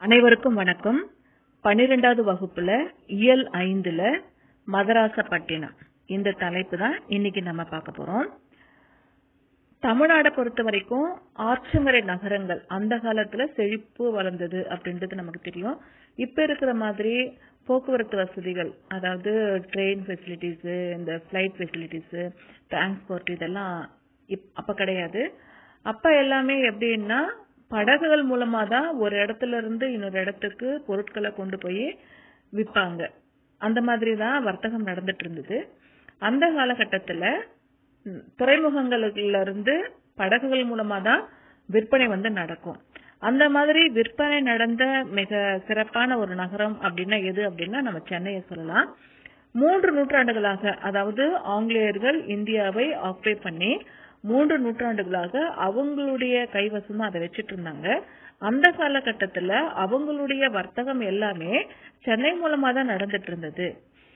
அனைவருக்கும் வணக்கம் பன்னிரெண்டாவது வகுப்புல இயல் ஐந்துல மதராசப்பட்டினம் இந்த தலைப்பு தான் இன்னைக்கு நம்ம பார்க்க போறோம் தமிழ்நாடை பொறுத்த வரைக்கும் ஆற்றங்கரை நகரங்கள் அந்த காலத்துல செழிப்பு வளர்ந்தது அப்படின்றது நமக்கு தெரியும் இப்ப இருக்கிற மாதிரி போக்குவரத்து வசதிகள் அதாவது ட்ரெயின் ஃபெசிலிட்டிஸ் இந்த ஃபிளைட் ஃபெசிலிட்டிஸ் டிரான்ஸ்போர்ட் இதெல்லாம் இப்- அப்ப கிடையாது அப்ப எல்லாமே எப்படின்னா படகுகள் மூலமா தான் ஒரு இடத்துல இருந்து இன்னொரு இடத்துக்கு பொருட்களை கொண்டு போய் விற்பாங்க அந்த மாதிரி தான் வர்த்தகம் நடந்துட்டு இருந்தது அந்த காலகட்டத்துல ம், துறைமுகங்கள்ல இருந்து படகுகள் மூலமா தான் விற்பனை வந்து நடக்கும் அந்த மாதிரி விற்பனை நடந்த மிக சிறப்பான ஒரு நகரம் அப்படின்னா எது அப்படின்னா நம்ம சென்னையை சொல்லலாம் மூன்று நூற்றாண்டுகளாக அதாவது ஆங்கிலேயர்கள் இந்தியாவை ஆக்குபை பண்ணி மூன்று நூற்றாண்டுகளாக அவங்களுடைய கைவசம் தான் அதை வச்சிட்டு இருந்தாங்க அந்த காலகட்டத்துல அவங்களுடைய வர்த்தகம் எல்லாமே சென்னை மூலமா தான் நடந்துட்டு இருந்தது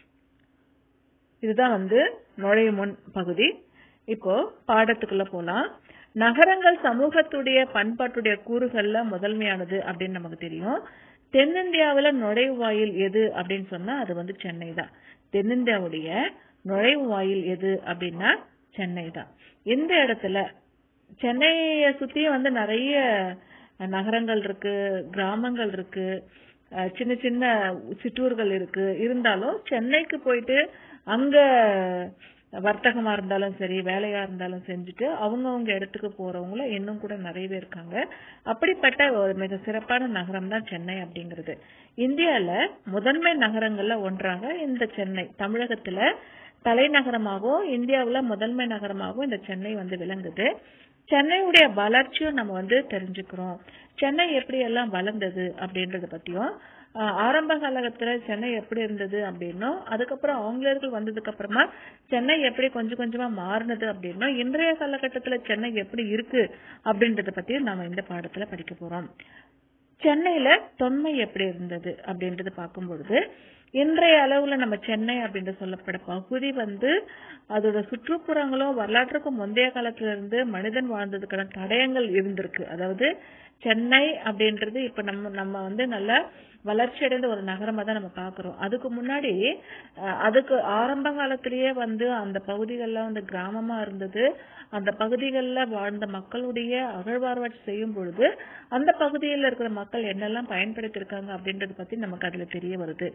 இதுதான் வந்து நுழைவு முன் பகுதி இப்போ பாடத்துக்குள்ள போலாம் நகரங்கள் சமூகத்துடைய பண்பாட்டுடைய கூறுகள்ல முதன்மையானது அப்படின்னு நமக்கு தெரியும் தென்னிந்தியாவுல நுழைவு வாயில் எது அப்படின்னு சொன்னா அது வந்து சென்னை தான் தென்னிந்தியாவுடைய நுழைவு வாயில் எது அப்படின்னா சென்னை தான் இந்த இடத்துல சென்னையை சுத்தியும் வந்து நிறைய நகரங்கள் இருக்கு கிராமங்கள் இருக்கு அஹ் சின்ன சின்ன சிற்றூர்கள் இருக்கு இருந்தாலும் சென்னைக்கு போயிட்டு அங்க வர்த்தகமா இருந்தாலும் சரி வேலையா இருந்தாலும் செஞ்சுட்டு அவங்கவங்க இடத்துக்கு போறவங்கள இன்னும் கூட நிறைய பேர் இருக்காங்க அப்படிப்பட்ட ஒரு மிக சிறப்பான நகரம் தான் சென்னை அப்படிங்கிறது இந்தியால முதன்மை நகரங்கள்ல ஒன்றாக இந்த சென்னை தமிழகத்துல தலைநகரமாகவும் இந்தியாவுல முதன்மை நகரமாகவும் இந்த சென்னை வந்து விளங்குது சென்னையுடைய வளர்ச்சியும் நம்ம வந்து தெரிஞ்சுக்கிறோம் சென்னை எப்படி எல்லாம் வளர்ந்தது அப்படின்றத பத்தியும் ஆஹ் ஆரம்ப காலகட்டத்துல சென்னை எப்படி இருந்தது அப்படின்னும் அதுக்கப்புறம் ஆங்கிலேயர்கள் வந்ததுக்கு அப்புறமா சென்னை எப்படி கொஞ்சம் கொஞ்சமா மாறினது அப்படின்னும் இன்றைய காலகட்டத்துல சென்னை எப்படி இருக்கு அப்படின்றத பத்தியும் நாம இந்த பாடத்துல படிக்க போறோம் சென்னையில தொன்மை எப்படி இருந்தது அப்படின்றது பார்க்கும்பொழுது இன்றைய அளவுல நம்ம சென்னை அப்படின்னு சொல்லப்பட பகுதி வந்து அதோட சுற்றுப்புறங்களும் வரலாற்றுக்கும் முந்தைய காலத்துல இருந்து மனிதன் வாழ்ந்ததுக்கான தடயங்கள் இருந்திருக்கு அதாவது சென்னை அப்படின்றது இப்ப நம்ம நம்ம வந்து நல்ல வளர்ச்சி அடைந்த ஒரு நகரமா தான் நம்ம பாக்குறோம் அதுக்கு முன்னாடி அஹ், அதுக்கு ஆரம்ப காலத்திலேயே வந்து அந்த பகுதிகள்லாம் வந்து கிராமமா இருந்தது அந்த பகுதிகளில் வாழ்ந்த மக்களுடைய அகழ்வாராய்ச்சி செய்யும் பொழுது அந்த பகுதியில் இருக்கிற மக்கள் என்னெல்லாம் பயன்படுத்தியிருக்காங்க அப்படின்றத பத்தி நமக்கு அதுல தெரிய வருது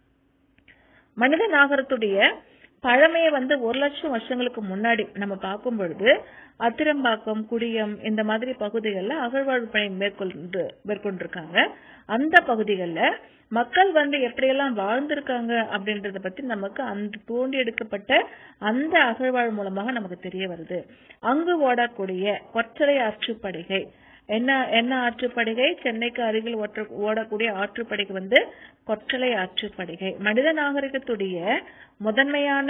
மனித நாகரத்துடைய பழமையை வந்து ஒரு லட்சம் வருஷங்களுக்கு முன்னாடி நம்ம பார்க்கும் பொழுது அத்திரம்பாக்கம் குடியம் இந்த மாதிரி பகுதிகளில் அகழ்வாழ்வு பணி மேற்கொண்டு மேற்கொண்டிருக்காங்க அந்த பகுதிகளில் மக்கள் வந்து எப்படியெல்லாம் வாழ்ந்திருக்காங்க அப்படின்றத பத்தி நமக்கு அந்த தோண்டி எடுக்கப்பட்ட அந்த அகழ்வாழ்வு மூலமாக நமக்கு தெரிய வருது அங்கு ஓடக்கூடிய கொற்றலை ஆற்றுப்படுகை என்ன என்ன ஆற்றுப்படுகை சென்னைக்கு அருகில் ஒற்ற- ஓடக்கூடிய ஆற்றுப்படுகை வந்து கொற்றலை ஆற்றுப்படுகை மனித நாகரிகத்துடைய முதன்மையான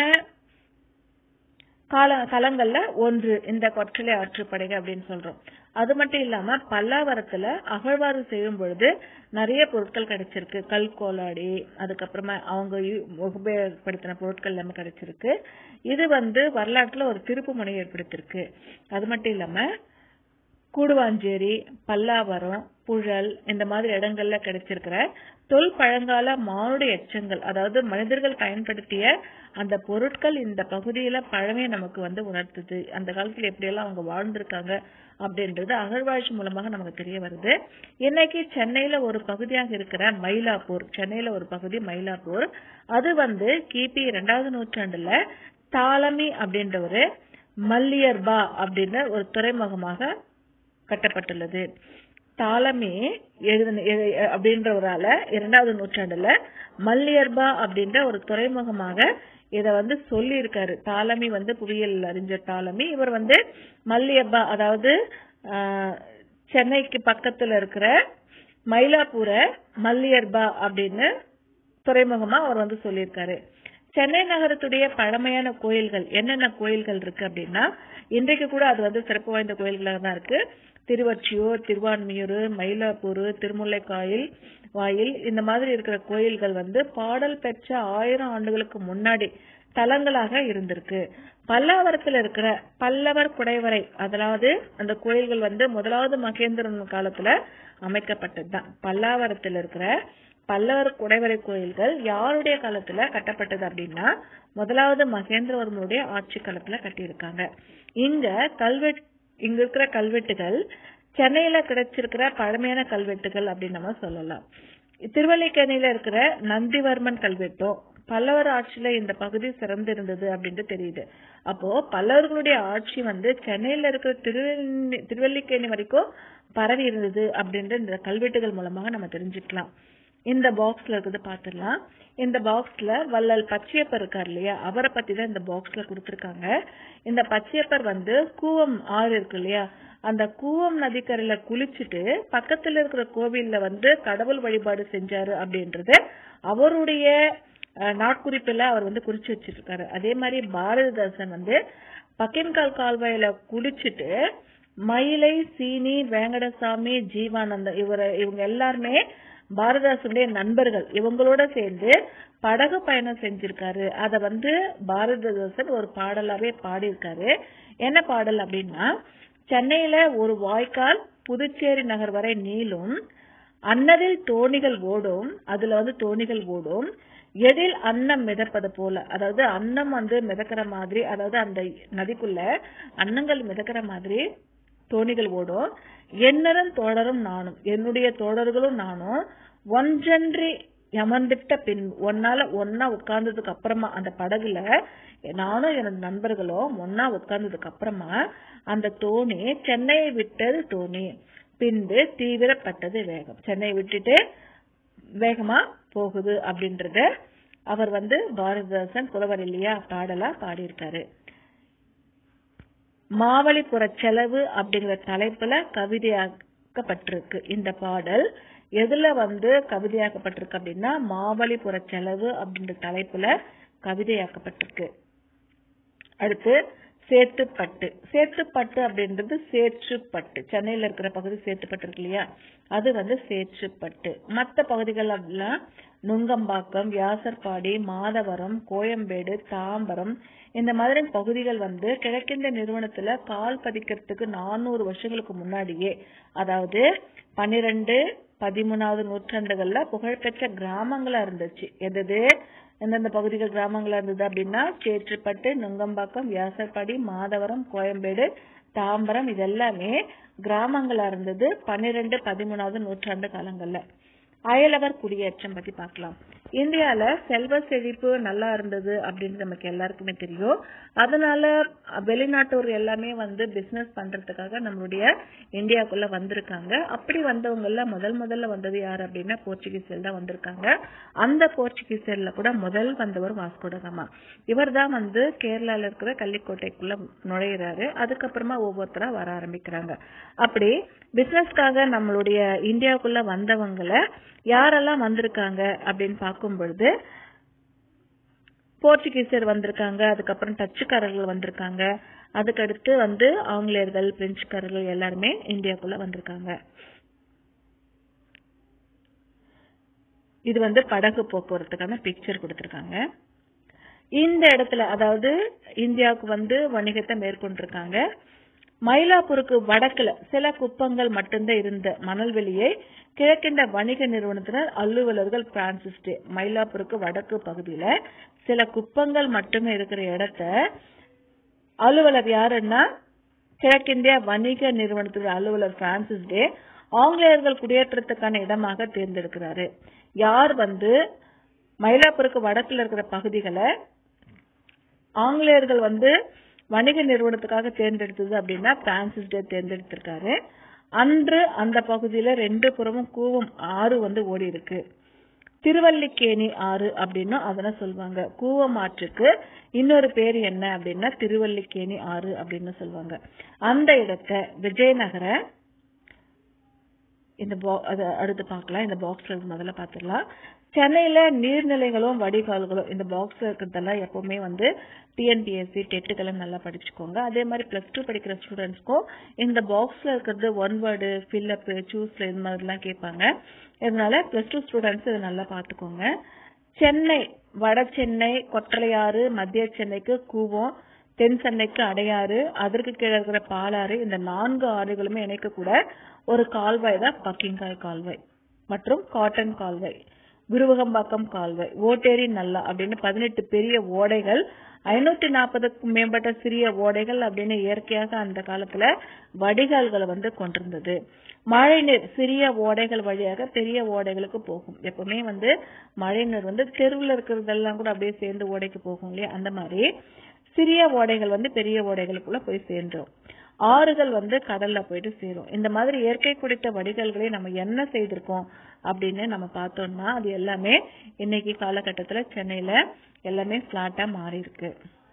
கால களங்கள்ல ஒன்று இந்த கொற்றலை ஆற்றுப்படுகை அப்படின்னு சொல்றோம் அது மட்டும் இல்லாம பல்லாவரத்துல அகழ்வாறு செய்யும் பொழுது நிறைய பொருட்கள் கிடைச்சிருக்கு கல் கோலாடி அதுக்கப்புறமா அவங்க யூ- உபயோகப்படுத்தின பொருட்கள் எல்லாமே கிடைச்சிருக்கு இது வந்து வரலாற்றுல ஒரு திருப்பு முனை ஏற்படுத்தியிருக்கு அது மட்டும் இல்லாம கூடுவாஞ்சேரி பல்லாவரம் புழல் இந்த மாதிரி இடங்கள்ல கிடைச்சிருக்கிற தொல் பழங்கால மானுட எச்சங்கள் அதாவது மனிதர்கள் பயன்படுத்திய அந்த பொருட்கள் இந்த பகுதியில பழமையை நமக்கு வந்து உணர்த்துது அந்த காலத்துல எப்படியெல்லாம் அவங்க வாழ்ந்திருக்காங்க அப்படின்றது அகழ்வாய்ச்சி மூலமாக நமக்கு தெரிய வருது இன்னைக்கு சென்னையில ஒரு பகுதியாக இருக்கிற மயிலாப்பூர் சென்னையில ஒரு பகுதி மயிலாப்பூர் அது வந்து கிபி இரண்டாவது நூற்றாண்டுல தாலமி அப்படின்ற ஒரு மல்லியர்பா அப்படின்ற ஒரு துறைமுகமாக கட்டப்பட்டுள்ளது தாலமி எழுதின எழு- அப்படின்ற ஒரு ஆள இரண்டாவது நூற்றாண்டுல மல்லியர்பா அப்படின்ற ஒரு துறைமுகமாக இத வந்து சொல்லி இருக்காரு தாலமி வந்து புவியியல் அறிஞர் தாலமி இவர் வந்து மல்லியர்பா அதாவது ஆஹ், சென்னைக்கு பக்கத்துல இருக்கிற மயிலாப்பூர மல்லியர்பா அப்படின்னு துறைமுகமா அவர் வந்து சொல்லியிருக்காரு சென்னை நகரத்துடைய பழமையான கோயில்கள் என்னென்ன கோயில்கள் இருக்கு அப்படின்னா இன்றைக்கு கூட அது வந்து சிறப்பு வாய்ந்த கோயில்களாக தான் இருக்கு திருவொற்றியூர் திருவான்மியூர் மயிலாப்பூர் திருமுல்லைக்காயில் வாயில் இந்த மாதிரி இருக்கிற கோயில்கள் வந்து பாடல் பெற்ற ஆயிரம் ஆண்டுகளுக்கு முன்னாடி தலங்களாக இருந்திருக்கு பல்லாவரத்துல இருக்கிற பல்லவர் குடைவரை அதாவது அந்த கோயில்கள் வந்து முதலாவது மகேந்திரன் காலத்துல அமைக்கப்பட்டது தான் பல்லாவரத்தில் இருக்கிற பல்லவர் குடைவரை கோயில்கள் யாருடைய காலத்துல கட்டப்பட்டது அப்படின்னா முதலாவது மகேந்திரவர்மனுடைய ஆட்சி காலத்துல கட்டியிருக்காங்க இங்க கல்வெட் இங்க இருக்கிற கல்வெட்டுகள் சென்னையில கிடைச்சிருக்கிற பழமையான கல்வெட்டுகள் அப்படின்னு நம்ம சொல்லலாம் திருவல்லிக்கேணியில இருக்கிற நந்திவர்மன் கல்வெட்டும் பல்லவர் ஆட்சியில இந்த பகுதி சிறந்து இருந்தது அப்படின்ட்டு தெரியுது அப்போ பல்லவர்களுடைய ஆட்சி வந்து சென்னையில இருக்கிற திருவள்ளி திருவல்லிக்கேணி வரைக்கும் பரவி இருந்தது அப்படின்ற இந்த கல்வெட்டுகள் மூலமாக நம்ம தெரிஞ்சுக்கலாம் இந்த பாக்ஸ்ல இருக்கிறது பாத்துடலாம் இந்த பாக்ஸ்ல வள்ளல் பச்சையப்பர் இருக்கார் இல்லையா அவரை பத்தி தான் இந்த பாக்ஸ்ல கொடுத்திருக்காங்க இந்த பச்சையப்பர் வந்து கூவம் ஆறு இருக்கு இல்லையா அந்த கூவம் நதிக்கரையில குளிச்சுட்டு பக்கத்துல இருக்கிற கோவில்ல வந்து கடவுள் வழிபாடு செஞ்சாரு அப்படின்றது அவருடைய அஹ், நாட்குறிப்புல அவர் வந்து குறிச்சு வச்சிருக்காரு அதே மாதிரி பாரதிதாசன் வந்து பக்கின்கால் கால்வாயில குளிச்சுட்டு மயிலை சீனி வேங்கடசாமி ஜீவானந்தம் இவர இவங்க எல்லாருமே பாரதிதாசனுடைய நண்பர்கள் இவங்களோட சேர்ந்து படகு பயணம் செஞ்சிருக்காரு அத வந்து பாரதிதாசன் ஒரு பாடலாவே பாடியிருக்காரு என்ன பாடல் அப்படின்னா சென்னையில ஒரு வாய்க்கால் புதுச்சேரி நகர் வரை நீளும் அன்னதில் தோணிகள் ஓடும் அதுல வந்து தோணிகள் ஓடும் எதில் அன்னம் மிதப்பது போல அதாவது அன்னம் வந்து மிதக்கிற மாதிரி அதாவது அந்த நதிக்குள்ள அன்னங்கள் மிதக்கிற மாதிரி தோணிகள் ஓடும் என்னரும் தோழரும் நானும் என்னுடைய தோழர்களும் நானும் ஒன்றன்றி அமர்ந்துட்ட பின் ஒன்னால ஒன்னா உட்கார்ந்ததுக்கு அப்புறமா அந்த படகுல நானும் என்னோட நண்பர்களும் ஒன்னா உட்கார்ந்ததுக்கு அப்புறமா அந்த தோணி சென்னையை விட்டது தோணி பின்பு தீவிரப்பட்டது வேகம் சென்னையை விட்டுட்டு வேகமா போகுது அப்படின்றத அவர் வந்து பாரதிதாசன் புலவர் இல்லையா பாடலா பாடியிருக்காரு மாவலிபுர செலவு அப்படிங்கிற தலைப்புல கவிதையாக்கப்பட்டிருக்கு இந்த பாடல் எதுல வந்து கவிதையாக்கப்பட்டிருக்கு அப்படின்னா மாவலிபுர செலவு அப்படின்ற தலைப்புல கவிதையாக்கப்பட்டிருக்கு அடுத்து சேத்துப்பட்டு சேத்துப்பட்டு அப்படின்றது சேற்றுப்பட்டு சென்னையில இருக்கிற பகுதி சேத்துப்பட்டு இருக்கு இல்லையா அது வந்து சேற்றுப்பட்டு மற்ற பகுதிகள் அப்படிலாம் நுங்கம்பாக்கம் வியாசர்பாடி மாதவரம் கோயம்பேடு தாம்பரம் இந்த மாதிரி பகுதிகள் வந்து கிழக்கிந்திய நிறுவனத்துல கால் பதிக்கிறதுக்கு நானூறு வருஷங்களுக்கு முன்னாடியே அதாவது பன்னிரெண்டு பதிமூணாவது நூற்றாண்டுகள்ல புகழ்பெற்ற கிராமங்களா இருந்துச்சு எது எந்தெந்த பகுதிகள் கிராமங்களா இருந்தது அப்படின்னா சேற்றுப்பட்டு நுங்கம்பாக்கம் வியாசர்பாடி மாதவரம் கோயம்பேடு தாம்பரம் இது எல்லாமே கிராமங்களா இருந்தது பன்னிரெண்டு பதிமூணாவது நூற்றாண்டு காலங்கள்ல அயலவர் குடியேற்றம் பத்தி பார்க்கலாம் இந்தியால செல்வ செழிப்பு நல்லா இருந்தது அப்படின்னு நமக்கு எல்லாருக்குமே தெரியும் அதனால வெளிநாட்டோர் எல்லாமே வந்து பிசினஸ் பண்றதுக்காக நம்மளுடைய இந்தியாக்குள்ள வந்திருக்காங்க அப்படி வந்தவங்க எல்லாம் முதல் முதல்ல வந்தது யார் அப்படின்னா போர்ச்சுகீசியர் தான் வந்திருக்காங்க அந்த போர்ச்சுகீசியர்ல கூட முதல் வந்தவர் வாஸ்கோடகாமா இவர் தான் வந்து கேரளால இருக்கிற கள்ளிக்கோட்டைக்குள்ள நுழையிறாரு அதுக்கப்புறமா ஒவ்வொருத்தரா வர ஆரம்பிக்கிறாங்க அப்படி பிசினஸ்க்காக நம்மளுடைய இந்தியாவுக்குள்ள வந்தவங்களை யாரெல்லாம் வந்திருக்காங்க அப்படின்னு பார்க்கும் பொழுது போர்ச்சுகீசியர் வந்திருக்காங்க அதுக்கப்புறம் டச்சுக்காரர்கள் வந்திருக்காங்க அதுக்கடுத்து வந்து ஆங்கிலேயர்கள் பிரெஞ்சுக்காரர்கள் எல்லாருமே இந்தியாக்குள்ள வந்திருக்காங்க இது வந்து படகு போக்குவரத்துக்கான பிக்சர் கொடுத்திருக்காங்க இந்த இடத்துல அதாவது இந்தியாவுக்கு வந்து வணிகத்தை மேற்கொண்டிருக்காங்க மயிலாப்பூருக்கு வடக்குல சில குப்பங்கள் மட்டும்தான் இருந்த மணல்வெளியை கிழக்கின்ற வணிக நிறுவனத்தினர் அலுவலர்கள் பிரான்சிஸ் டே மயிலாப்பூருக்கு வடக்கு பகுதியில சில குப்பங்கள் மட்டுமே இருக்கிற இடத்த அலுவலர் யாருன்னா கிழக்கிந்திய வணிக நிறுவனத்துடைய அலுவலர் பிரான்சிஸ் டே ஆங்கிலேயர்கள் குடியேற்றத்துக்கான இடமாக தேர்ந்தெடுக்கிறாரு யார் வந்து மயிலாப்பூருக்கு வடக்குல இருக்கிற பகுதிகளை ஆங்கிலேயர்கள் வந்து வணிக நிறுவனத்துக்காக தேர்ந்தெடுத்தது அப்படின்னா பிரான்சிஸ் டே தேர்ந்தெடுத்திருக்காரு அன்று அந்த பகுதியில ரெண்டு புறமும் கூவம் ஆறு வந்து ஓடி இருக்கு திருவல்லிக்கேணி ஆறு அப்படின்னு அதனை சொல்லுவாங்க கூவம் ஆற்றுக்கு இன்னொரு பேர் என்ன அப்படின்னா திருவல்லிக்கேணி ஆறு அப்படின்னு சொல்லுவாங்க அந்த இடத்த விஜயநகர இந்த அதை அடுத்து பார்க்கலாம் இந்த பாக்ஸ்ல முதல்ல பார்த்துடலாம் சென்னையில நீர்நிலைகளும் வடிகால்களும் இந்த பாக்ஸ்ல இருக்கிறதெல்லாம் எப்பவுமே வந்து டிஎன்பிஎஸ்சி டெட்டுக்கெல்லாம் நல்லா படிச்சுக்கோங்க அதே மாதிரி பிளஸ் டூ படிக்கிற ஸ்டூடெண்ட்ஸ்க்கும் இந்த பாக்ஸ்ல இருக்கிறது ஒன் வேர்டு ஃபில்லப் சூஸ்ல இந்த மாதிரிலாம் கேட்பாங்க இதனால பிளஸ் டூ ஸ்டூடெண்ட்ஸ் இதை நல்லா பார்த்துக்கோங்க சென்னை வட சென்னை கொட்டளையாறு மத்திய சென்னைக்கு கூவம் தென் சென்னைக்கு அடையாறு அதற்கு கீழே இருக்கிற பாலாறு இந்த நான்கு ஆறுகளுமே இணைக்கக்கூட ஒரு கால்வாய் தான் பக்கிங்காய் கால்வாய் மற்றும் காட்டன் கால்வாய் விருவகம்பாக்கம் கால்வாய் ஓட்டேரி நல்லா அப்படின்னு பதினெட்டு பெரிய ஓடைகள் ஐநூத்தி நாற்பதுக்கும் மேம்பட்ட சிறிய ஓடைகள் அப்படின்னு இயற்கையாக அந்த காலத்துல வடிகால்களை வந்து கொண்டிருந்தது மழைநீர் சிறிய ஓடைகள் வழியாக பெரிய ஓடைகளுக்கு போகும் எப்பவுமே வந்து மழைநீர் வந்து தெருவில் இருக்கிறதெல்லாம் கூட அப்படியே சேர்ந்து ஓடைக்கு போகும் இல்லையா அந்த மாதிரி சிறிய ஓடைகள் வந்து பெரிய ஓடைகளுக்குள்ள போய் சேர்ந்துரும் ஆறுகள் வந்து கடல்ல போயிட்டு சேரும் இந்த மாதிரி இயற்கை குடித்த வடிகால்களை நம்ம என்ன செய்திருக்கோம் அப்படின்னு நம்ம பார்த்தோம்னா அது எல்லாமே இன்னைக்கு காலகட்டத்துல சென்னையில எல்லாமே பிளாட்டா மாறி இருக்கு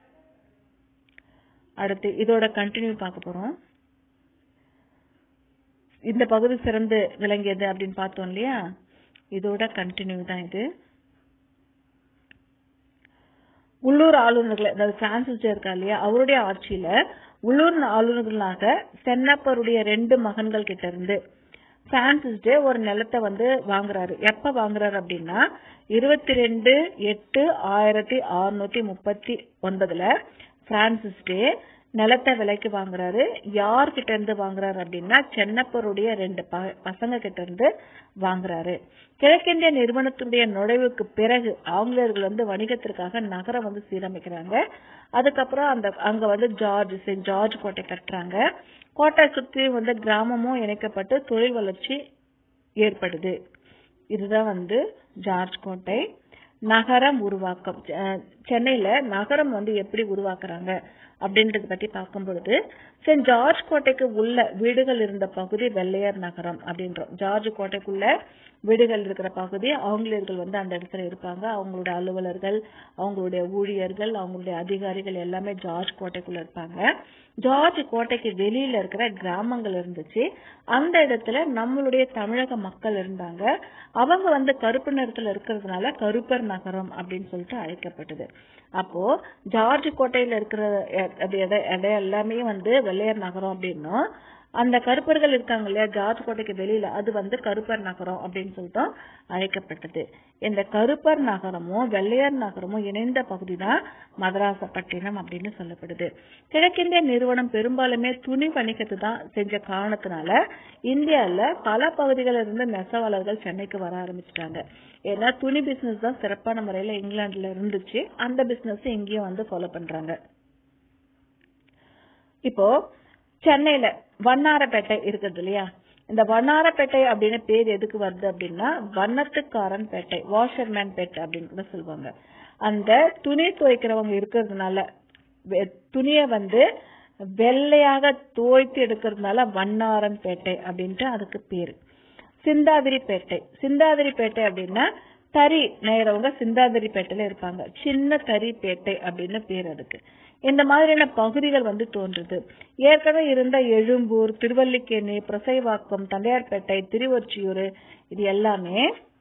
அடுத்து இதோட கண்டினியூ பார்க்க போறோம் இந்த பகுதி சிறந்து விளங்கியது அப்படின்னு பார்த்தோம் இல்லையா இதோட கண்டினியூ தான் இது உள்ளூர் ஆளுநர்கள் அதாவது பிரான்சிஸ் இருக்கா இல்லையா அவருடைய ஆட்சியில உள்ளூர் ஆளுநர்களாக சென்னப்பருடைய ரெண்டு மகன்கள் கிட்ட இருந்து பிரான்சிஸ் டே ஒரு நிலத்தை வந்து வாங்குறாரு எப்ப வாங்குறாரு அப்படின்னா இருபத்தி ரெண்டு எட்டு ஆயிரத்தி அறுநூத்தி முப்பத்தி ஒன்பதுல பிரான்சிஸ் டே நிலத்தை விலைக்கு வாங்குறாரு யார்கிட்ட இருந்து வாங்குறாரு அப்படின்னா சென்னப்பருடைய ரெண்டு பசங்க கிட்ட இருந்து வாங்குறாரு கிழக்கிந்திய நிறுவனத்துடைய நுழைவுக்கு பிறகு ஆங்கிலேயர்கள் வந்து வணிகத்திற்காக நகரம் வந்து சீரமைக்கிறாங்க அதுக்கப்புறம் அந்த அங்க வந்து ஜார்ஜ் சென்ட் ஜார்ஜ் கோட்டை கட்டுறாங்க கோட்டை சுற்றி வந்து கிராமமும் இணைக்கப்பட்டு தொழில் வளர்ச்சி ஏற்படுது இதுதான் வந்து ஜார்ஜ் கோட்டை நகரம் உருவாக்கம் சென்னையில நகரம் வந்து எப்படி உருவாக்குறாங்க அப்படின்றத பத்தி பார்க்கும் பொழுது சென்ட் ஜார்ஜ் கோட்டைக்கு உள்ள வீடுகள் இருந்த பகுதி வெள்ளையர் நகரம் அப்படின்றோம் ஜார்ஜ் கோட்டைக்குள்ள வீடுகள் இருக்கிற பகுதி ஆங்கிலேயர்கள் வந்து அந்த இடத்துல இருப்பாங்க அவங்களுடைய அலுவலர்கள் அவங்களுடைய ஊழியர்கள் அவங்களுடைய அதிகாரிகள் எல்லாமே ஜார்ஜ் கோட்டைக்குள்ள இருப்பாங்க ஜார்ஜ் கோட்டைக்கு வெளியில இருக்கிற கிராமங்கள் இருந்துச்சு அந்த இடத்துல நம்மளுடைய தமிழக மக்கள் இருந்தாங்க அவங்க வந்து கருப்பு நிறத்துல இருக்கிறதுனால கருப்பர் நகரம் அப்படின்னு சொல்லிட்டு அழைக்கப்பட்டது அப்போ ஜார்ஜ் கோட்டையில இருக்கிற இடம் எல்லாமே வந்து வெள்ளையர் நகரம் அப்படின்னும் அந்த கருப்பர்கள் இருக்காங்க இல்லையா ஜார்ஜ் கோட்டைக்கு வெளியில அது வந்து கருப்பர் நகரம் அப்படின்னு சொல்லிட்டு அழைக்கப்பட்டது இந்த கருப்பர் நகரமும் வெள்ளையர் நகரமும் இணைந்த பகுதி தான் மதராசப்பட்டினம் அப்படின்னு சொல்லப்படுது கிழக்கிந்திய நிறுவனம் பெரும்பாலுமே துணி வணிகத்தை தான் செஞ்ச காரணத்தினால இந்தியால பல பகுதிகளில் இருந்து நெசவாளர்கள் சென்னைக்கு வர ஆரம்பிச்சிட்டாங்க ஏன்னா துணி பிசினஸ் தான் சிறப்பான முறையில இங்கிலாந்துல இருந்துச்சு அந்த பிசினஸ் இங்கேயும் வந்து ஃபாலோ பண்றாங்க இப்போ சென்னையில வண்ணாரப்பேட்டை இருக்குது இல்லையா இந்த வண்ணாரப்பேட்டை அப்படின்னு பேர் எதுக்கு வருது அப்படின்னா வண்ணத்துக்காரன் பேட்டை வாஷர்மேன் பேட்டை அப்படின்னு கூட சொல்லுவாங்க அந்த துணி துவைக்கிறவங்க இருக்கிறதுனால துணிய வந்து வெள்ளையாக துவைத்து எடுக்கிறதுனால வண்ணாரன் பேட்டை அப்படின்ட்டு அதுக்கு பேரு சிந்தாதிரி பேட்டை சிந்தாதிரி பேட்டை அப்படின்னா தறி நெய்றவங்க சிந்தாதிரி பேட்டையில இருப்பாங்க சின்ன தறி பேட்டை அப்படின்னு பேர் அதுக்கு இந்த மாதிரியான பகுதிகள் வந்து தோன்றுது ஏற்கனவே இருந்த எழும்பூர் திருவல்லிக்கேணி பிரசைவாக்கம் தண்டையார்பேட்டை திருவொற்றியூர் இது எல்லாமே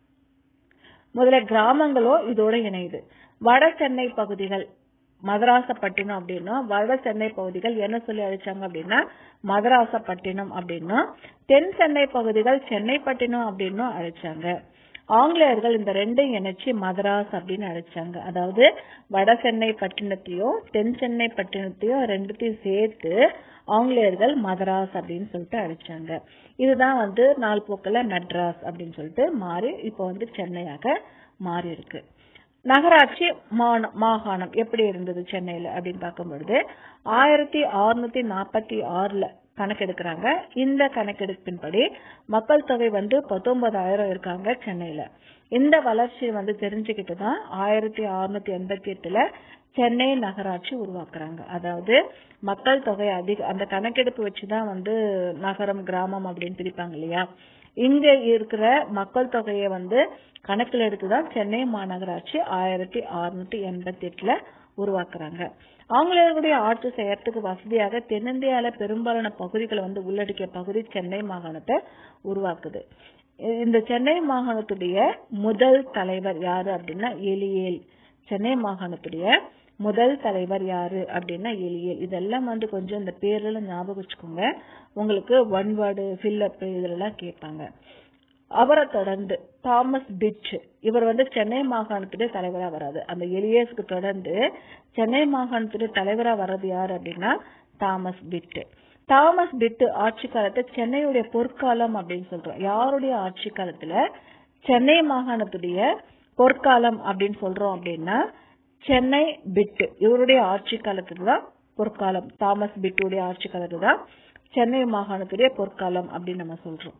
முதல்ல கிராமங்களோ இதோட இணையுது வட சென்னை பகுதிகள் மதராசப்பட்டினம் அப்படின்னா வட சென்னை பகுதிகள் என்ன சொல்லி அழைச்சாங்க அப்படின்னா மதராசப்பட்டினம் அப்படின்னும் தென் சென்னை பகுதிகள் சென்னைப்பட்டினம் அப்படின்னும் அழைச்சாங்க ஆங்கிலேயர்கள் இந்த ரெண்டையும் இணைச்சு மதராஸ் அப்படின்னு அழைச்சாங்க அதாவது வட சென்னை பட்டினத்தையும் தென் சென்னை பட்டினத்தையும் ரெண்டுத்தையும் சேர்த்து ஆங்கிலேயர்கள் மதராஸ் அப்படின்னு சொல்லிட்டு அழைச்சாங்க இதுதான் வந்து நாள் போக்கில் மெட்ராஸ் அப்படின்னு சொல்லிட்டு மாறி இப்போ வந்து சென்னையாக மாறி இருக்கு நகராட்சி மாகாணம் எப்படி இருந்தது சென்னையில அப்படின்னு பார்க்கும் பொழுது ஆயிரத்தி அறுநூத்தி நாற்பத்தி ஆறுல கணக்கெடுக்கிறாங்க இந்த கணக்கெடுப்பின்படி மக்கள் தொகை வந்து பத்தொன்பதாயிரம் இருக்காங்க சென்னையில இந்த வளர்ச்சி வந்து தெரிஞ்சுக்கிட்டு தான் ஆயிரத்தி அறுநூத்தி எண்பத்தி எட்டுல சென்னை நகராட்சி உருவாக்குறாங்க அதாவது மக்கள் தொகை அதிக அந்த கணக்கெடுப்பு வச்சுதான் வந்து நகரம் கிராமம் அப்படின்னு பிரிப்பாங்க இல்லையா இங்க இருக்கிற மக்கள் தொகையை வந்து கணக்கில் எடுத்துதான் சென்னை மாநகராட்சி ஆயிரத்தி அறுநூத்தி எண்பத்தி எட்டுல உருவாக்குறாங்க ஆங்கிலேயர்களுடைய ஆட்சி செய்யறதுக்கு வசதியாக தென்னிந்தியால பெரும்பாலான பகுதிகளை வந்து உள்ளடக்கிய பகுதி சென்னை மாகாணத்தை உருவாக்குது இந்த சென்னை மாகாணத்துடைய முதல் தலைவர் யாரு அப்படின்னா எலியேல் சென்னை மாகாணத்துடைய முதல் தலைவர் யாரு அப்படின்னா எலியல் இதெல்லாம் வந்து கொஞ்சம் இந்த பேர்ல ஞாபகம் வச்சுக்கோங்க உங்களுக்கு ஒன் வேர்டு ஃபில்லப் இதெல்லாம் கேட்பாங்க அவரை தொடர்ந்து தாமஸ் பிட் இவர் வந்து சென்னை மாகாணத்துடைய தலைவரா வராது அந்த எலியேஸ்க்கு தொடர்ந்து சென்னை மாகாணத்துடைய தலைவரா வர்றது யாரு அப்படின்னா தாமஸ் பிட் தாமஸ் பிட் ஆட்சி காலத்தை சென்னையுடைய பொற்காலம் அப்படின்னு சொல்றோம் யாருடைய ஆட்சி காலத்துல சென்னை மாகாணத்துடைய பொற்காலம் அப்படின்னு சொல்றோம் அப்படின்னா சென்னை பிட் இவருடைய ஆட்சி காலத்துல தான் பொற்காலம் தாமஸ் பிட்டுடைய ஆட்சி காலத்துல தான் சென்னை மாகாணத்துடைய பொற்காலம் அப்படின்னு நம்ம சொல்றோம்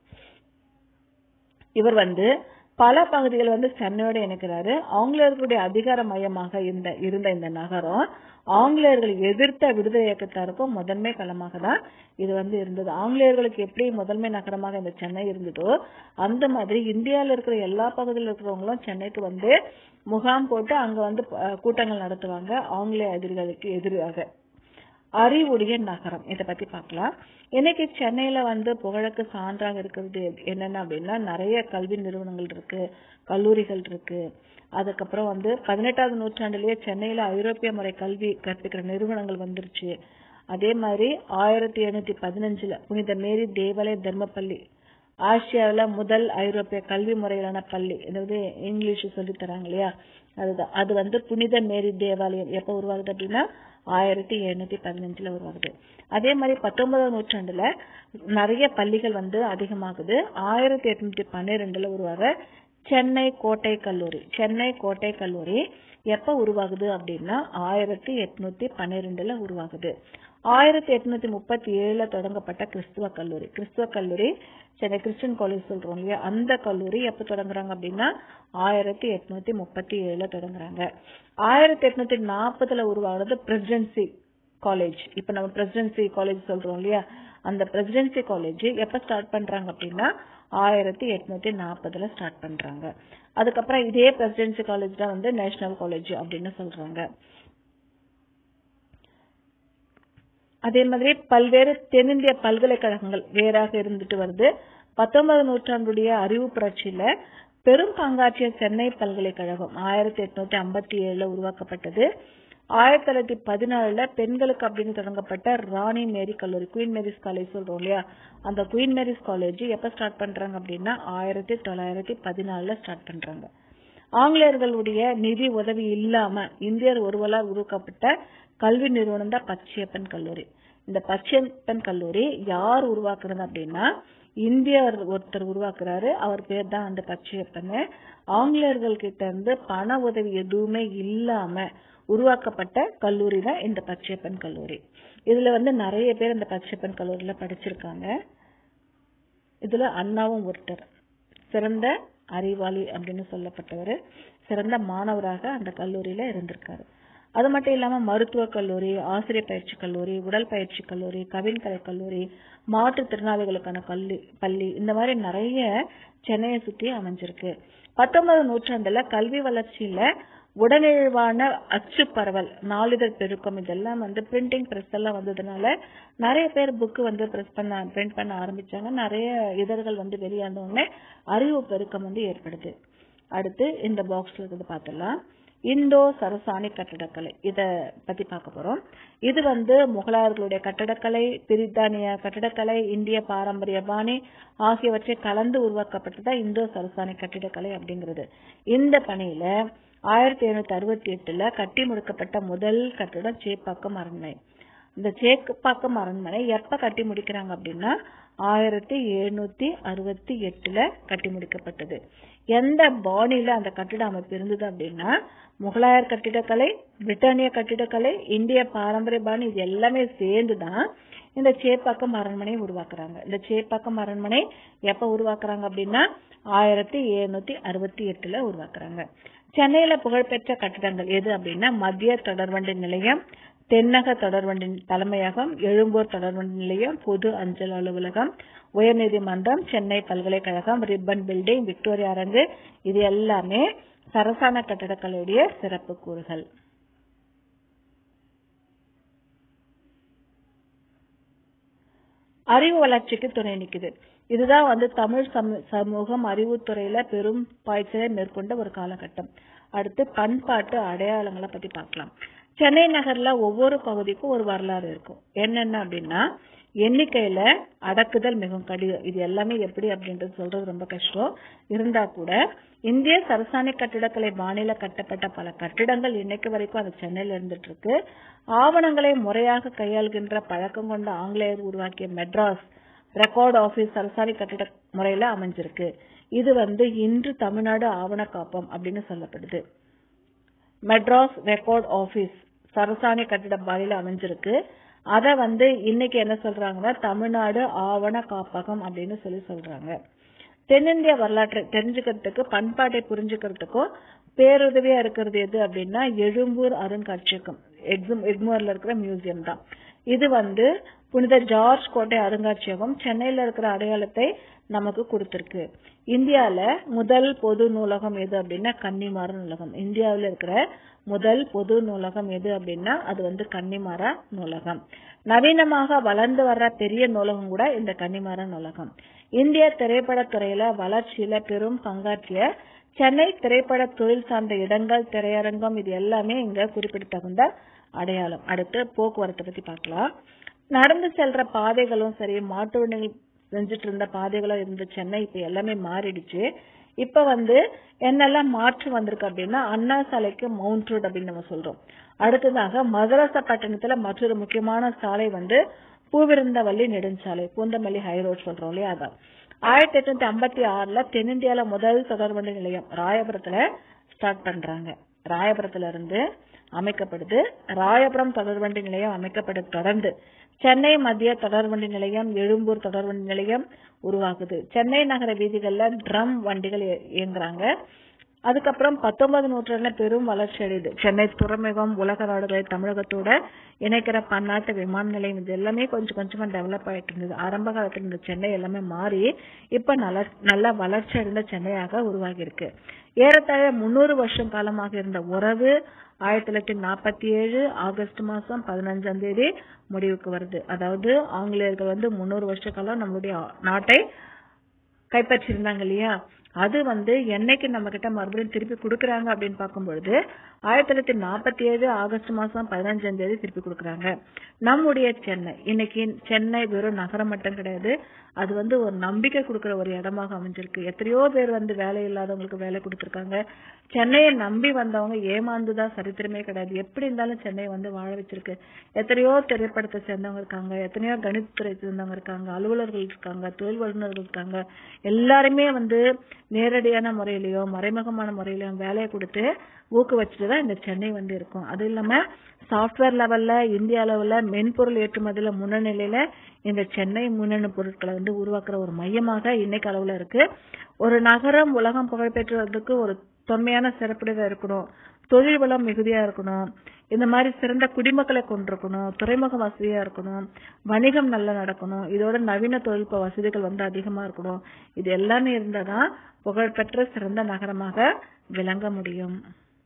இவர் வந்து பல பகுதிகள் வந்து சென்னையோட இணைக்கிறாரு ஆங்கிலேயர்களுடைய அதிகார மையமாக இருந்த இருந்த இந்த நகரம் ஆங்கிலேயர்களை எதிர்த்த விடுதலை இயக்கத்தாருக்கும் முதன்மை களமாக தான் இது வந்து இருந்தது ஆங்கிலேயர்களுக்கு எப்படி முதன்மை நகரமாக இந்த சென்னை இருந்ததோ அந்த மாதிரி இந்தியாவில் இருக்கிற எல்லா பகுதியில் இருக்கிறவங்களும் சென்னைக்கு வந்து முகாம் போட்டு அங்க வந்து அஹ், கூட்டங்கள் நடத்துவாங்க ஆங்கிலேய எதிரிகளுக்கு எதிராக அறிவுடைய நகரம் இத பத்தி பார்க்கலாம் இன்னைக்கு சென்னையில வந்து புகழுக்கு சான்றாக இருக்கிறது என்னென்ன அப்படின்னா நிறைய கல்வி நிறுவனங்கள் இருக்கு கல்லூரிகள் இருக்கு அதுக்கப்புறம் வந்து பதினெட்டாவது நூற்றாண்டிலேயே சென்னையில ஐரோப்பிய முறை கல்வி கற்பிக்கிற நிறுவனங்கள் வந்துருச்சு அதே மாதிரி ஆயிரத்தி எழுநூத்தி பதினஞ்சுல புனித மேரி தேவாலய தர்மப்பள்ளி ஆசியாவுல முதல் ஐரோப்பிய கல்வி முறையிலான பள்ளி அதாவது இங்கிலீஷ் சொல்லி தராங்க இல்லையா அதுதான் அது வந்து புனித மேரி தேவாலயம் எப்ப உருவாகுது அப்படின்னா ஆயிரத்தி எழுநூத்தி பதினஞ்சுல உருவாகுது அதே மாதிரி பத்தொன்பதாம் நூற்றாண்டுல நிறைய பள்ளிகள் வந்து அதிகமாகுது ஆயிரத்தி எட்நூத்தி பன்னிரெண்டுல உருவாக சென்னை கோட்டை கல்லூரி சென்னை கோட்டை கல்லூரி எப்ப உருவாகுது அப்படின்னா ஆயிரத்தி எட்நூத்தி பன்னிரெண்டுல உருவாகுது ஆயிரத்தி எட்நூத்தி முப்பத்தி ஏழுல தொடங்கப்பட்ட கிறிஸ்துவ கல்லூரி கிறிஸ்துவ கல்லூரி சென்னை கிறிஸ்டியன் காலேஜ் சொல்றோம் இல்லையா அந்த கல்லூரி எப்ப தொடங்குறாங்க அப்படின்னா ஆயிரத்தி எட்நூத்தி முப்பத்தி ஏழுல தொடங்குறாங்க ஆயிரத்தி எட்நூத்தி நாற்பதுல உருவாகுறது பிரசிடென்சி காலேஜ் இப்ப நம்ம பிரசிடென்சி காலேஜ் சொல்றோம் இல்லையா அந்த பிரசிடென்சி காலேஜ் எப்ப ஸ்டார்ட் பண்றாங்க அப்படின்னா ஆயிரத்தி எட்நூத்தி நாற்பதுல ஸ்டார்ட் பண்றாங்க அதுக்கப்புறம் இதே பிரசிடென்சி காலேஜ் தான் வந்து நேஷனல் காலேஜ் அப்படின்னு சொல்றாங்க அதே மாதிரி பல்வேறு தென்னிந்திய பல்கலைக்கழகங்கள் வேறாக இருந்துட்டு வருது பத்தொன்பது நூற்றாண்டுடைய அறிவு புரட்சியில பெரும் பங்காற்றிய சென்னை பல்கலைக்கழகம் ஆயிரத்தி எட்நூத்தி ஐம்பத்தி ஏழுல உருவாக்கப்பட்டது ஆயிரத்தி தொள்ளாயிரத்தி பதினாலுல பெண்களுக்கு அப்படின்னு தொடங்கப்பட்ட ராணி மேரி கல்லூரி குயின் மேரிஸ் காலேஜ் சொல்றோம் இல்லையா அந்த குயின் மேரிஸ் காலேஜ் எப்ப ஸ்டார்ட் பண்றாங்க அப்படின்னா ஆயிரத்தி தொள்ளாயிரத்தி பதினாலுல ஸ்டார்ட் பண்றாங்க ஆங்கிலேயர்களுடைய நிதி உதவி இல்லாம இந்தியர் ஒருவரால் உருவாக்கப்பட்ட கல்வி நிறுவனம் தான் பச்சையப்பன் கல்லூரி இந்த பச்சையப்பன் கல்லூரி யார் உருவாக்குறது அப்படின்னா இந்தியர் ஒருத்தர் உருவாக்குறாரு அவர் பேர் தான் அந்த பச்சையப்பன் ஆங்கிலேயர்கள் கிட்ட இருந்து பண உதவி எதுவுமே இல்லாம உருவாக்கப்பட்ட கல்லூரி தான் இந்த பச்சையப்பன் கல்லூரி இதுல வந்து நிறைய பேர் இந்த பச்சையப்பன் கல்லூரியில படிச்சிருக்காங்க இதுல அண்ணாவும் ஒருத்தர் சிறந்த அறிவாளி அப்படின்னு சொல்லப்பட்டவர் சிறந்த மாணவராக அந்த கல்லூரியில இருந்திருக்காரு அது மட்டும் இல்லாம மருத்துவக் கல்லூரி ஆசிரியர் பயிற்சி கல்லூரி உடல் பயிற்சி கல்லூரி கவின்கலை கல்லூரி மாற்றுத்திறனாளிகளுக்கான கல்வி பள்ளி இந்த மாதிரி நிறைய சென்னையை சுத்தி அமைஞ்சிருக்கு பத்தொன்பது நூற்றாண்டுல கல்வி வளர்ச்சியில உடனிழ்வான அச்சு பரவல் நாளிதழ் பெருக்கம் இதெல்லாம் வந்து பிரிண்டிங் பிரஸ் எல்லாம் வந்ததுனால நிறைய பேர் புக் வந்து பிரஸ் பண்ண பிரிண்ட் பண்ண ஆரம்பிச்சாங்க நிறைய இதழ்கள் வந்து வெளியான உடனே அறிவு பெருக்கம் வந்து ஏற்படுது அடுத்து இந்த பாக்ஸ்ல இருக்கிறது பார்த்தலாம் இந்தோ சரசாணி கட்டடக்கலை இத பத்தி பார்க்க போறோம் இது வந்து முகலாயர்களுடைய கட்டடக்கலை பிரித்தானிய கட்டடக்கலை இந்திய பாரம்பரிய பாணி ஆகியவற்றை கலந்து உருவாக்கப்பட்டதா இந்தோ சரசாணி கட்டிடக்கலை அப்படிங்கிறது இந்த பணியில ஆயிரத்தி எழுநூத்தி அறுபத்தி எட்டுல கட்டி முடிக்கப்பட்ட முதல் கட்டடம் சேப்பாக்கம் அரண்மனை இந்த சேப்பாக்கம் அரண்மனை எப்ப கட்டி முடிக்கிறாங்க அப்படின்னா ஆயிரத்தி எழுநூத்தி அறுபத்தி எட்டுல கட்டி முடிக்கப்பட்டது எந்த பாணியில அந்த கட்டிட அமைப்பு இருந்தது அப்படின்னா முகலாயர் கட்டிடக்கலை பிரிட்டானிய கட்டிடக்கலை இந்திய பாரம்பரிய பாணி இது எல்லாமே சேர்ந்துதான் இந்த சேப்பாக்கம் அரண்மனை உருவாக்குறாங்க இந்த சேப்பாக்கம் அரண்மனை எப்ப உருவாக்குறாங்க அப்படின்னா ஆயிரத்தி எழுநூத்தி அறுபத்தி எட்டுல உருவாக்குறாங்க சென்னையில புகழ்பெற்ற கட்டிடங்கள் எது அப்படின்னா மத்திய தொடர்வண்டி நிலையம் தென்னக தொடர்வண்டி தலைமையகம் எழும்பூர் தொடர்வண்டி நிலையம் பொது அஞ்சல் அலுவலகம் உயர்நீதிமன்றம் சென்னை பல்கலைக்கழகம் ரிப்பன் பில்டிங் விக்டோரியா அரங்கு இது எல்லாமே சரசான கட்டடக்கலையுடைய சிறப்பு கூறுகள் அறிவு வளர்ச்சிக்கு துணை நிக்குது இதுதான் வந்து தமிழ் சமூ- சமூகம் அறிவுத்துறையில பெரும் பாய்ச்சலை மேற்கொண்ட ஒரு காலகட்டம் அடுத்து பண்பாட்டு அடையாளங்களை பத்தி பார்க்கலாம் சென்னை நகர்ல ஒவ்வொரு பகுதிக்கும் ஒரு வரலாறு இருக்கும் என்னென்ன அப்படின்னா எண்ணிக்கையில அடக்குதல் மிகவும் கடினம் இது எல்லாமே எப்படி அப்படின்றது சொல்றது ரொம்ப கஷ்டம் இருந்தா கூட இந்திய சரசாணி கட்டிடக்கலை பாணியில கட்டப்பட்ட பல கட்டிடங்கள் இன்னைக்கு வரைக்கும் அது சென்னையில இருந்துட்டு இருக்கு ஆவணங்களை முறையாக கையாள்கின்ற பழக்கம் கொண்ட ஆங்கிலேயர் உருவாக்கிய மெட்ராஸ் ரெக்கார்ட் ஆபீஸ் சரசாணி கட்டிட முறையில அமைஞ்சிருக்கு இது வந்து இன்று தமிழ்நாடு ஆவண காப்பம் அப்படின்னு சொல்லப்படுது மெட்ராஸ் ரெக்கார்ட் ஆபீஸ் சரசாணி கட்டிட பாணியில அமைஞ்சிருக்கு அத வந்து இன்னைக்கு என்ன சொல்றாங்கன்னா தமிழ்நாடு ஆவண காப்பகம் அப்படின்னு சொல்லி சொல்றாங்க தென்னிந்திய வரலாற்றை தெரிஞ்சுக்கிறதுக்கு பண்பாட்டை புரிஞ்சுக்கிறதுக்கும் பேருதவியா இருக்கிறது எது அப்படின்னா எழும்பூர் அருங்காட்சியகம் எக்ஸும் எக்மோர்ல இருக்கிற மியூசியம் தான் இது வந்து புனித ஜார்ஜ் கோட்டை அருங்காட்சியகம் சென்னையில இருக்கிற அடையாளத்தை நமக்கு கொடுத்திருக்கு இந்தியால முதல் பொது நூலகம் எது அப்படின்னா கன்னிமாரா நூலகம் இந்தியாவில் இருக்கிற முதல் பொது நூலகம் எது அப்படின்னா அது வந்து கன்னிமாரா நூலகம் நவீனமாக வளர்ந்து வர்ற பெரிய நூலகம் கூட இந்த கன்னிமாரா நூலகம் இந்திய திரைப்படத்துறையில வளர்ச்சியில பெரும் பங்காற்றிய சென்னை திரைப்பட தொழில் சார்ந்த இடங்கள் திரையரங்கம் இது எல்லாமே இங்க குறிப்பிடத்தகுந்த அடையாளம் அடுத்து போக்குவரத்தை பத்தி பார்க்கலாம் நடந்து செல்ற பாதைகளும் சரி மாட்டு வண்டிகள் செஞ்சுட்டு இருந்த பாதைகளும் இருந்த சென்னை இப்ப எல்லாமே மாறிடுச்சு இப்ப வந்து என்னெல்லாம் மாற்று வந்திருக்கு அப்படின்னா அண்ணா சாலைக்கு மவுண்ட் ரோட் அப்படின்னு நம்ம சொல்றோம் அடுத்ததாக மதரசப்பட்டினத்துல மற்றொரு முக்கியமான சாலை வந்து பூவிருந்தவல்லி நெடுஞ்சாலை பூந்தமல்லி ஹை ரோட் சொல்றோம் இல்லையா அதான் ஆயிரத்தி எட்நூத்தி ஐம்பத்தி ஆறுல தென்னிந்தியால முதல் தொடர்வண்டி நிலையம் ராயபுரத்துல ஸ்டார்ட் பண்றாங்க ராயபுரத்துல இருந்து அமைக்கப்படுது ராயபுரம் தொடர்வண்டி நிலையம் அமைக்கப்பட தொடர்ந்து சென்னை மத்திய தொடர்வண்டி நிலையம் எழும்பூர் தொடர்வண்டி நிலையம் உருவாகுது சென்னை நகர வீதிகள்ல ட்ரம் வண்டிகள் இயங்குறாங்க அதுக்கப்புறம் பத்தொன்பது நூற்றாண்டுல பெரும் வளர்ச்சி அடையுது சென்னை துறைமுகம் உலக நாடுகளை தமிழகத்தோட இணைக்கிற பன்னாட்டு விமான நிலையம் இது எல்லாமே கொஞ்சம் கொஞ்சமா டெவலப் ஆயிட்டு இருந்தது ஆரம்ப காலத்துல இந்த சென்னை எல்லாமே மாறி இப்ப நல்ல நல்ல வளர்ச்சி அடைந்த சென்னையாக உருவாகி இருக்கு ஏறத்தாழ முன்னூறு வருஷம் காலமாக இருந்த உறவு ஆயிரத்தி தொள்ளாயிரத்தி நாற்பத்தி ஏழு ஆகஸ்ட் மாசம் பதினஞ்சாம் தேதி முடிவுக்கு வருது அதாவது ஆங்கிலேயர்கள் வந்து முன்னூறு வருஷ காலம் நம்மளுடைய நாட்டை கைப்பற்றியிருந்தாங்க இல்லையா அது வந்து என்னைக்கு நம்ம கிட்ட மறுபடியும் திருப்பி கொடுக்கறாங்க அப்படின்னு பார்க்கும்பொழுது ஆயிரத்தி தொள்ளாயிரத்தி நாற்பத்தி ஏழு ஆகஸ்ட் மாசம் பதினஞ்சாம் தேதி திருப்பி கொடுக்கறாங்க நம்முடைய சென்னை இன்னைக்கு சென்னை வெறும் நகரம் மட்டும் கிடையாது அது வந்து ஒரு நம்பிக்கை கொடுக்கிற ஒரு இடமாக அமைஞ்சிருக்கு எத்தனையோ பேர் வந்து வேலை இல்லாதவங்களுக்கு வேலை கொடுத்திருக்காங்க சென்னையை நம்பி வந்தவங்க ஏமாந்துதான் சரித்திரமே கிடையாது எப்படி இருந்தாலும் சென்னை வந்து வாழ வச்சிருக்கு எத்தனையோ திரைப்படத்தை சேர்ந்தவங்க இருக்காங்க எத்தனையோ கணிதத்துறை சேர்ந்தவங்க இருக்காங்க அலுவலர்கள் இருக்காங்க தொழில் வல்லுநர்கள் இருக்காங்க எல்லாருமே வந்து நேரடியான முறையிலயோ மறைமுகமான முறையிலயோ வேலையை கொடுத்து ஊக்குவிச்சுட்டு தான் இந்த சென்னை வந்து இருக்கும் அது இல்லாம சாஃப்ட்வேர் லெவல்ல இந்திய அளவுல மென்பொருள் ஏற்றுமதியில முன்னணியில இந்த சென்னை முன்னணி பொருட்களை வந்து உருவாக்குற ஒரு மையமாக இன்னைக்கு அளவுல இருக்கு ஒரு நகரம் உலகம் புகழ்பெற்றுவதற்கு ஒரு தொன்மையான சிறப்புடையதா இருக்கணும் தொழில் வளம் மிகுதியா இருக்கணும் இந்த மாதிரி சிறந்த குடிமக்களை கொண்டிருக்கணும் துறைமுக வசதியா இருக்கணும் வணிகம் நல்லா நடக்கணும் இதோட நவீன தொழில்நுட்ப வசதிகள் வந்து அதிகமா இருக்கணும் இது எல்லாமே இருந்தாதான் புகழ்பெற்ற சிறந்த நகரமாக விளங்க முடியும்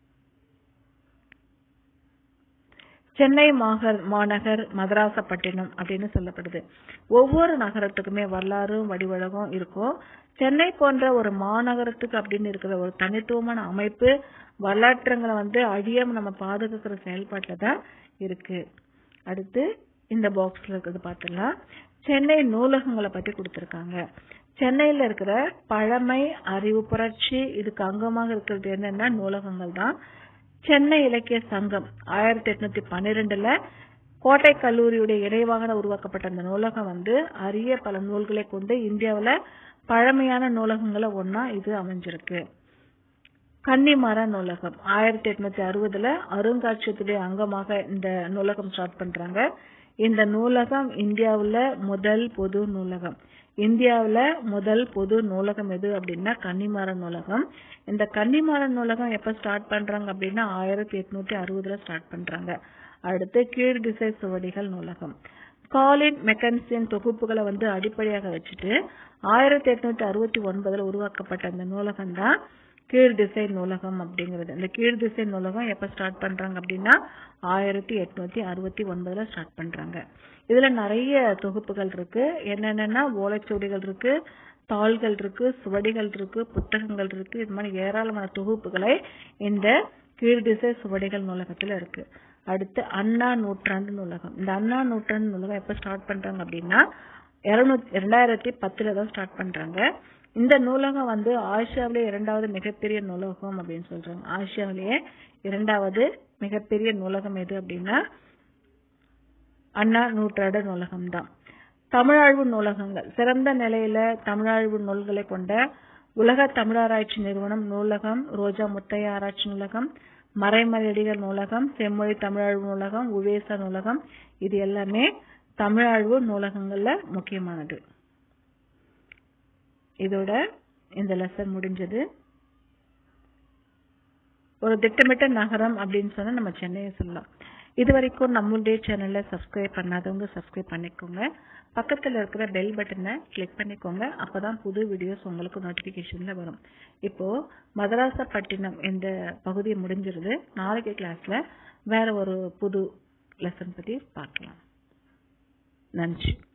சென்னை மாகர் மாநகர் மதராசப்பட்டினம் அப்படின்னு சொல்லப்படுது ஒவ்வொரு நகரத்துக்குமே வரலாறும் வடிவழகும் இருக்கும் சென்னை போன்ற ஒரு மாநகரத்துக்கு அப்படின்னு இருக்கிற ஒரு தனித்துவமான அமைப்பு வரலாற்றுங்களை வந்து அழியாம நம்ம பாதுகாக்கிற செயல்பாட்டுல தான் இருக்கு அடுத்து இந்த பாக்ஸ்ல இருக்கிறது பார்த்துடலாம் சென்னை நூலகங்களை பத்தி கொடுத்திருக்காங்க சென்னையில இருக்கிற பழமை அறிவு புரட்சி இதுக்கு அங்கமாக இருக்கிறது என்னன்னா நூலகங்கள் தான் சென்னை இலக்கிய சங்கம் ஆயிரத்தி எட்நூத்தி பன்னிரெண்டுல கோட்டை கல்லூரியுடைய இணைவாக உருவாக்கப்பட்ட அந்த நூலகம் வந்து அரிய பல நூல்களை கொண்டு இந்தியாவுல பழமையான நூலகங்களை ஒன்னா இது அமைஞ்சிருக்கு கன்னிமர நூலகம் ஆயிரத்தி எட்நூத்தி அறுபதுல அருங்காட்சியகத்துடைய அங்கமாக இந்த நூலகம் ஸ்டார்ட் பண்றாங்க இந்த நூலகம் இந்தியாவுல முதல் பொது நூலகம் இந்தியாவுல முதல் பொது நூலகம் எது அப்படின்னா கன்னிமர நூலகம் இந்த கன்னிமர நூலகம் எப்ப ஸ்டார்ட் பண்றாங்க அப்படின்னா ஆயிரத்தி எட்நூத்தி அறுபதுல ஸ்டார்ட் பண்றாங்க அடுத்து கீழ் திசை சுவடிகள் நூலகம் காலின் மெக்கன்சியன் தொகுப்புகளை வந்து அடிப்படையாக வச்சுட்டு ஆயிரத்தி எட்நூத்தி அறுபத்தி ஒன்பதுல உருவாக்கப்பட்ட அந்த நூலகம் தான் கீழ் திசை நூலகம் அப்படிங்கிறது இந்த கீழ் திசை நூலகம் எப்ப ஸ்டார்ட் பண்றாங்க அப்படின்னா ஆயிரத்தி எட்நூத்தி அறுபத்தி ஒன்பதுல ஸ்டார்ட் பண்றாங்க இதுல நிறைய தொகுப்புகள் இருக்கு என்னென்னன்னா ஓலைச்சுவடிகள் இருக்கு தாள்கள் இருக்கு சுவடிகள் இருக்கு புத்தகங்கள் இருக்கு இது மாதிரி ஏராளமான தொகுப்புகளை இந்த கீழ்திசை சுவடிகள் நூலகத்துல இருக்கு அடுத்து அண்ணா நூற்றாண்டு நூலகம் இந்த அண்ணா நூற்றாண்டு நூலகம் எப்ப ஸ்டார்ட் பண்றாங்க அப்படின்னா இருநூத்தி ரெண்டாயிரத்தி பத்துல தான் ஸ்டார்ட் பண்றாங்க இந்த நூலகம் வந்து ஆசியாவிலே இரண்டாவது மிகப்பெரிய நூலகம் அப்படின்னு சொல்றாங்க ஆசியாவிலேயே இரண்டாவது மிகப்பெரிய நூலகம் எது அப்படின்னா அண்ணா நூற்றாண்டு நூலகம் தான் தமிழாழ்வு நூலகங்கள் சிறந்த நிலையில தமிழாழ்வு நூல்களை கொண்ட உலக தமிழாராய்ச்சி நிறுவனம் நூலகம் ரோஜா முத்தையா ஆராய்ச்சி நூலகம் மறைமலையடிகள் நூலகம் செம்மொழி தமிழாழ்வு நூலகம் உவேசா நூலகம் இது எல்லாமே தமிழாழ்வு நூலகங்கள்ல முக்கியமானது இதோட இந்த லெசன் முடிஞ்சது ஒரு திட்டமிட்ட நகரம் அப்படின்னு சொன்னா நம்ம சென்னையை சொல்லலாம் இது வரைக்கும் நம்மளுடைய சேனலை சப்ஸ்கிரைப் பண்ணாதவங்க சப்ஸ்கிரைப் பண்ணிக்கோங்க பக்கத்துல இருக்கிற பெல் பட்டனை கிளிக் பண்ணிக்கோங்க அப்பதான் புது வீடியோஸ் உங்களுக்கு நோட்டிபிகேஷன்ல வரும் இப்போ மதராசப்பட்டினம் இந்த பகுதி முடிஞ்சிருது நாளைக்கு கிளாஸ்ல வேற ஒரு புது லெசன் பத்தி பார்க்கலாம் நன்றி